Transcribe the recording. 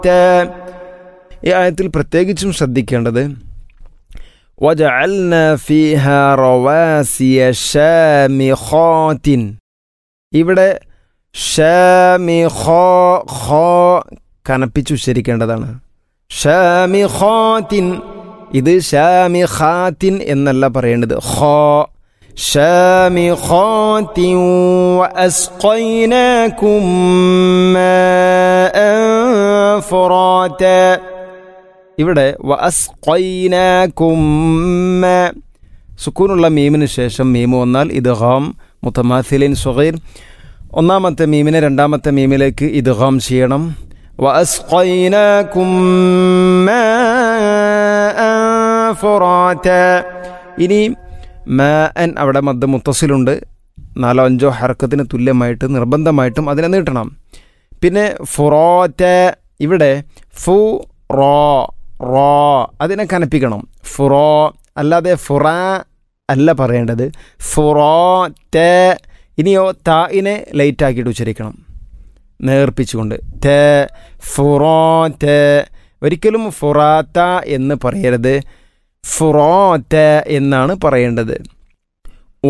ഈ ആയത്തിൽ പ്രത്യേകിച്ചും ശ്രദ്ധിക്കേണ്ടത് وجعلنا فيها رواسي شامخات ഇവിടെ ഷാമിഖോ ഖോ കനപ്പിച്ച് ഉച്ചരിക്കേണ്ടതാണ് ഷാമിഖാത്തിൻ ഇത് ഷാമിഖാത്തിൻ എന്നല്ല പറയേണ്ടത് ഖോ شامخات وأسقيناكم ماء فراتا ഇവിടെ വഅസ്ഖൈനാകും മാ- സുക്കൂനുള്ള മീമിന് ശേഷം മീമ് വന്നാൽ ഇദ്ഗാം മുത്തമാസിലിൻ സുഗൈർ ഒന്നാമത്തെ മീമിനെ രണ്ടാമത്തെ മീമിലേക്ക് ഇദ്ഗാം ചെയ്യണം വഅസ്ഖൈനാകും മാഅൻ ഫുറാത്താ. ഇനി മാൻ അവിടെ മദ്ദ മുത്തസിലുണ്ട് നാലോ അഞ്ചോ ഹർക്കത്തിന് തുല്യമായിട്ട് നിർബന്ധമായിട്ടും അതിനെ നീട്ടണം പിന്നെ ഫുറോറ്റ ഇവിടെ ഫു റോ റോ അതിനെ കനപ്പിക്കണം ഫുറോ അല്ലാതെ ഫുറ അല്ല പറയേണ്ടത് ഫുറോ ടെ ഇനിയോ തായിനെ ലൈറ്റ് ആക്കിയിട്ട് ഉച്ചരിക്കണം നേർപ്പിച്ചുകൊണ്ട് തെ ഫുറോ തെ ഒരിക്കലും ഫുറാത്ത എന്ന് പറയരുത് ഫുറോറ്റ എന്നാണ് പറയേണ്ടത്